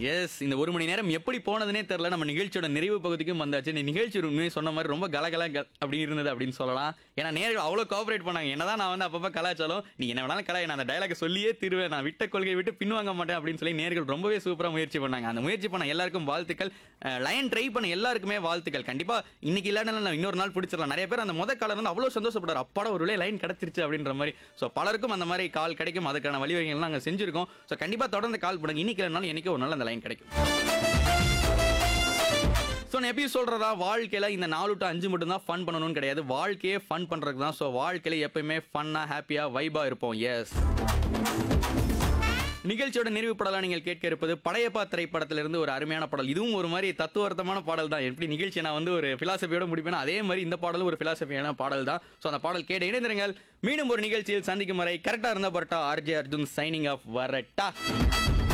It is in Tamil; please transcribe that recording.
எஸ் இந்த ஒரு மணி நேரம் எப்படி போனதுனே தெரியல நம்ம நிகழ்ச்சியோட நிறைவு பகுதிக்கும் வந்தாச்சு இந்த நிகழ்ச்சி உண்மையை சொன்ன மாதிரி ரொம்ப கலகல க- அப்படி இருந்தது அப்படின்னு சொல்லலாம் ஏன்னா நேர்கள் அவ்வளோ கோஆபரேட் பண்ணாங்க என்னதான் நான் வந்து அப்பப்போ கலாச்சாரம் நீ என்ன வேணாலும் கலாய் நான் அந்த டயலாக சொல்லியே தீருவேன் நான் விட்ட கொள்கையை விட்டு பின்வாங்க மாட்டேன் அப்படின்னு சொல்லி நேர்கள் ரொம்பவே சூப்பராக முயற்சி பண்ணாங்க அந்த முயற்சி பண்ண எல்லாருக்கும் வாழ்த்துக்கள் லைன் ட்ரை பண்ண எல்லாருக்குமே வாழ்த்துக்கள் கண்டிப்பா இன்னைக்கு இல்லாட்டினாலும் நான் இன்னொரு நாள் பிடிச்சிடலாம் நிறைய பேர் அந்த முத காலம் வந்து அவ்வளோ சந்தோஷப்படாரு அப்பாட ஒரு லைன் கிடைச்சிருச்சு அப்படின்ற மாதிரி ஸோ பலருக்கும் அந்த மாதிரி கால் கிடைக்கும் அதுக்கான வழிவகைகள் நாங்கள் செஞ்சிருக்கோம் ஸோ கண்டிப்பா தொடர்ந்து கால் பண்ணுங்க இன்னைக்கு இல்லைனாலும் என்னைக்கு ஒரு நாள் அந்த லைன் கிடைக்கும் ஸோ நான் எப்படி சொல்றதா வாழ்க்கையில இந்த நாலு டு அஞ்சு மட்டும் தான் ஃபன் பண்ணணும்னு கிடையாது வாழ்க்கையே ஃபன் பண்றதுக்கு தான் ஸோ வாழ்க்கையில எப்பயுமே ஃபன்னா ஹாப்பியா வைபா இருப்போம் எஸ் நிகழ்ச்சியோட நிறைவு பாடலா நீங்கள் கேட்க இருப்பது படையப்பா திரைப்படத்திலிருந்து ஒரு அருமையான பாடல் இதுவும் ஒரு மாதிரி தத்துவார்த்தமான பாடல் தான் எப்படி நிகழ்ச்சியை நான் வந்து ஒரு பிலாசபியோட முடிப்பேன் அதே மாதிரி இந்த பாடலும் ஒரு பிலாசபியான பாடல் தான் ஸோ அந்த பாடல் கேட்டு இணைந்திருங்கள் மீண்டும் ஒரு நிகழ்ச்சியில் சந்திக்கும் வரை கரெக்டாக இருந்த பரட்டா ஆர்ஜே அர்ஜுன் சைனிங் ஆஃப் வரட்டா